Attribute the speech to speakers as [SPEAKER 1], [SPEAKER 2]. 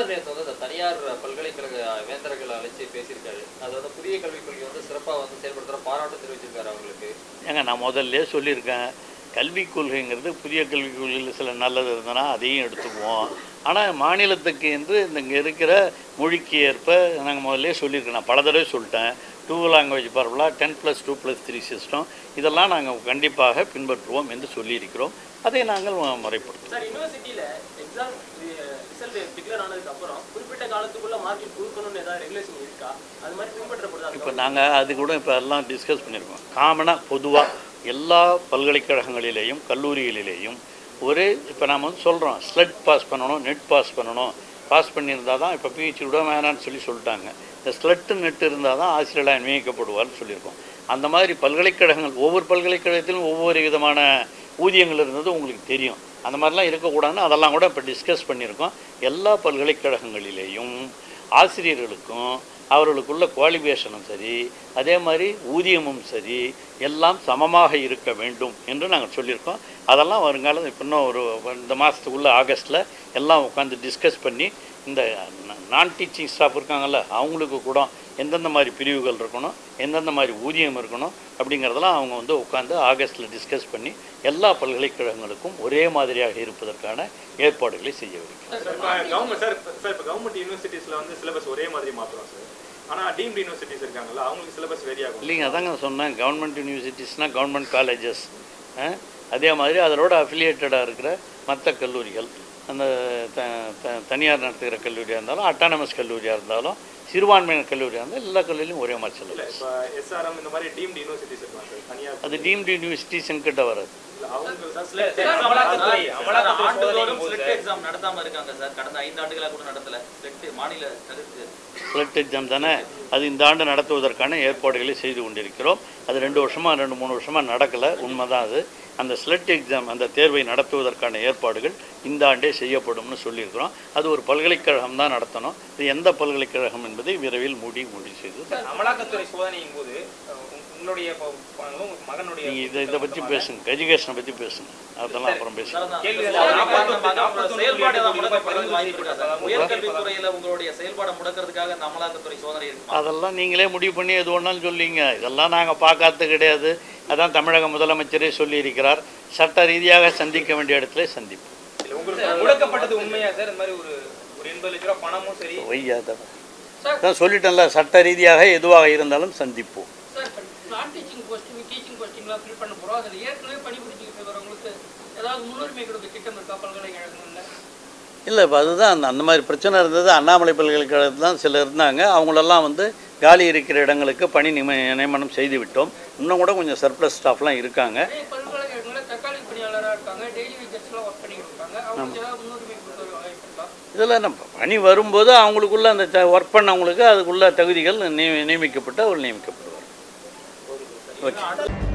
[SPEAKER 1] ஆளுநர் நேற்று வந்து இந்த தனியார் பல்கலைக்கழக வேந்தர்களை அழைச்சி பேசியிருக்காரு அது வந்து புதிய கல்விக் கொள்கை வந்து சிறப்பா வந்து செயல்படுத்துற பாராட்டு தெரிவிச்சிருக்காரு அவங்களுக்கு
[SPEAKER 2] ஏங்க நான் முதல்ல சொல்லியிருக்கேன் கல்விக் கொள்கைங்கிறது புதிய கல்விக் கொள்கையில் சில நல்லது இருந்தனா அதையும் எடுத்துக்குவோம் ஆனால் மாநிலத்துக்கு என்று இந்த இங்கே இருக்கிற மொழிக்கு ஏற்ப நாங்கள் முதல்ல சொல்லியிருக்கேன் நான் பல தடவை சொல்லிட்டேன் டூ லாங்குவேஜ் பரவலாக ten plus two plus three system இதெல்லாம் நாங்கள் கண்டிப்பாக பின்பற்றுவோம் என்று சொல்லியிருக்கிறோம் அதை நாங்கள் முறைப்படுத்துவோம்
[SPEAKER 3] சார் யூனிவர்சிட்டியில எக்ஸாம் ரிசல்ட் டிக்ளேர் ஆனதுக்கு அப்புறம் குறிப்பிட்ட காலத்துக்குள்ள மார்க்கெட் கொடுக்கணும்னு ஏதாவது ரெகுலேஷன் இருக்கா அது மாதிரி பின்பற்றப்படுதா
[SPEAKER 2] இப்போ நாங்கள் அது கூட இப்போ எல்லாம் டிஸ்கஸ் பண்ணியிருக்கோம் காமனாக பொதுவாக எல்லா பல்கலைக்கழகங்களிலேயும் கல்லூரிகளிலேயும் ஒரே இப்போ நாம் வந்து சொல்கிறோம் ஸ்லட் பாஸ் பண்ணணும் நெட் பாஸ் பண்ணணும் பாஸ் பண்ணியிருந்தால் தான் இப்போ பிஹெச்டி கூட வேணான்னு சொல்லி சொல்லிட்டாங்க இந்த ஸ்லட்டு நெட் இருந்தால் தான் ஆசிரியராக நியமிக்கப்படுவார்னு சொல்லியிருக்கோம் அந்த மாதிரி பல்கலைக்கழகங்கள் ஒவ்வொரு பல்கலைக்கழகத்திலும் ஒவ்வொரு விதமான ஊதியங்கள் இருந்தது உங்களுக்கு தெரியும் அந்த மாதிரிலாம் இருக்கக்கூடாதுன்னு அதெல்லாம் கூட இப்போ டிஸ்கஸ் பண்ணியிருக்கோம் எல்லா பல்கலைக்கழகங்களிலேயும் ஆசிரியர்களுக்கும் அவர்களுக்குள்ள குவாலிஃபிகேஷனும் சரி அதே மாதிரி ஊதியமும் சரி எல்லாம் சமமாக இருக்க வேண்டும் என்று நாங்கள் சொல்லியிருக்கோம் அதெல்லாம் வருங்காலம் இப்போ இன்னும் ஒரு இந்த மாதத்துக்குள்ளே ஆகஸ்ட்டில் எல்லாம் உட்காந்து டிஸ்கஸ் பண்ணி இந்த நான் டீச்சிங் ஸ்டாஃப் இருக்காங்கல்ல அவங்களுக்கு கூட எந்தெந்த மாதிரி பிரிவுகள் இருக்கணும் எந்தெந்த மாதிரி ஊதியம் இருக்கணும் அப்படிங்கிறதெல்லாம் அவங்க வந்து உட்காந்து ஆகஸ்ட்டில் டிஸ்கஸ் பண்ணி எல்லா பல்கலைக்கழகங்களுக்கும் ஒரே மாதிரியாக இருப்பதற்கான ஏற்பாடுகளை செய்யவிருக்கிறோம்
[SPEAKER 4] கவர்மெண்ட் சார் சார் இப்போ கவர்மெண்ட் யூனிவர்சிட்டிஸ்ல வந்து சிலபஸ் ஒரே மாதிரி மாத்துறோம் சார் ஆனா டீம்டு யூனிவர்சிட்டிஸ் இருக்காங்கல்ல அவங்களுக்கு சிலபஸ் வெரி ஆகும்
[SPEAKER 2] இல்லைங்க அதாங்க சொன்னேன் கவர்மெண்ட் யூனிவர்சிட்டிஸ்னால் கவர்மெண்ட் காலேஜஸ் அதே மாதிரி அதனோட அஃபிலியேட்டடாக இருக்கிற மற்ற கல்லூரிகள் அந்த த த- தனியார் நடத்துகிற கல்லூரியாக இருந்தாலும் அட்டானமஸ் கல்லூரியாக இருந்தாலும் சிறுபான்மையினர் கல்லூரியாக இருந்தாலும் எல்லா கல்லூரியிலும் ஒரே மாதிரி
[SPEAKER 4] இல்ல
[SPEAKER 2] சொல்லலாம்
[SPEAKER 4] இப்போ எஸ்ஆர்எம் இந்த மாதிரி டீம்டு யூனிவர்சிட்டிஸ் இருக்காங்க சார் தனியார்
[SPEAKER 2] அது டீம்டு யூனிவர்சிட்டிஸ் கிட்ட வராது
[SPEAKER 4] இல்ல, அவங்க
[SPEAKER 3] அமலாக்கத்துறை அமலாக்கத்துறை
[SPEAKER 5] ஆண்டுதோறும்
[SPEAKER 3] சோதனை
[SPEAKER 5] ஸ்லெட் எக்ஸாம் நடத்தாம இருக்காங்க சார் கடந்த ஐந்து ஆண்டுகளா கூட நடத்தல ஸ்லெட் மாநில கருத்து
[SPEAKER 2] ஸ்லெட் எக்ஸாம் தானே அது இந்த ஆண்டு நடத்துவதற்கான ஏற்பாடுகளை செய்து கொண்டிருக்கிறோம் அது ரெண்டு வருஷமாக ரெண்டு மூணு வருஷமாக நடக்கலை உண்மைதான் அது அந்த ஸ்லெட் எக்ஸாம் அந்த தேர்வை நடத்துவதற்கான ஏற்பாடுகள் இந்த ஆண்டே செய்யப்படும்னு சொல்லியிருக்கிறோம் அது ஒரு பல்கலைக்கழகம் தான் நடத்தணும் இது எந்த பல்கலைக்கழகம் என்பதை விரைவில் மூடி முடிவு செய்து
[SPEAKER 6] அமலாக்கத்துறை சோதனையின் போது அஹ், உங்க- உங்களுடைய ப- ப- உங்க மகனுடைய
[SPEAKER 2] நீங்கள் இதை இதை பற்றி பேசுங்க எஜுகேஷனை பற்றி பேசுங்க அதெல்லாம் அப்புறம் பேசுங்க
[SPEAKER 6] கேள்வி
[SPEAKER 5] சார்,
[SPEAKER 6] சார்,
[SPEAKER 5] காரணமாக
[SPEAKER 6] நாற்பத்தொன்று,
[SPEAKER 5] உங்களோட செயல்பாடு தான்
[SPEAKER 6] நாற்பத்தொன்று
[SPEAKER 5] முடக்கப்படுறதுக்கு வாய்ப்பு இருக்கா சார்?
[SPEAKER 6] பதினஞ்சு
[SPEAKER 5] உயர்கல்வித்துறையில உங்களுடைய செயல்பாடை முடக்கிறதுக்காக இந்த அமலாக்கத்துறை சோதனை இருக்குமா
[SPEAKER 2] அதெல்லாம் நீங்களே முடிவு பண்ணி எது வேணாலும் சொல்லிங்க இதெல்லாம் நாங்கள் பார்க்காதது கிடையாது அதான் தமிழக முதலமைச்சரே சொல்லியிருக்கிறார் சட்ட ரீதியாக சந்திக்க வேண்டிய இடத்துல சந்திப்போம்
[SPEAKER 6] இல்ல, உங்களுக்கு முடக்கப்பட்டது உண்மையா சார் இந்த மாதிரி ஒரு ஒரு எண்பது லட்ச ரூபா பணமும் சரி
[SPEAKER 2] வையாத தான் சொல்லிட்டேன்ல சட்ட ரீதியாக எதுவாக இருந்தாலும் சந்திப்போம்
[SPEAKER 7] சார் இப்போ நான் டீச்சிங் போஸ்டிங் டீச்சிங் போஸ்டிங்லாம் ஃபில் பண்ண போகிறோம் அதில் ஏற்கனவே பணிபுரிஞ்சுக்கிட்டு வரவங்களுக்கு ஏதாவது முன்னுரிமை கொடுக்க திட்டம் இருக்கா பல்கலைக்கழகங்களில்
[SPEAKER 2] இல்லை இப்போ அதுதான் அந்த அந்த மாதிரி பிரச்சனை இருந்தது அண்ணாமலை பல்கலைக்கழகத்தில் தான் சிலர் இருந்தாங்க அவங்களெல்லாம் வந்து காலி இருக்கிற இடங்களுக்கு பணி நியம நியமனம் செய்து விட்டோம் இன்னும் கூட கொஞ்சம் சர்ப்ளஸ் ஸ்டாஃப்லாம் இருக்காங்க
[SPEAKER 7] நிறைய பல்கலைக்கழகங்களில் தற்காலிக பணியாளராக இருக்காங்க டெய்லி வேஜஸ்லாம் ஒர்க் பண்ணிட்டு இருக்காங்க அவங்களுக்கு ஏதாவது முன்னுரிமை கொடுக்க வாய்ப்பு இருக்கா
[SPEAKER 2] இதில் நம்ம பணி வரும்போது அவங்களுக்குள்ள அந்த ஒர்க் பண்ணவங்களுக்கு அதுக்குள்ள தகுதிகள் நிய- நியமிக்கப்பட்டு அவர் நியமிக்கப்படுவார் ஓகே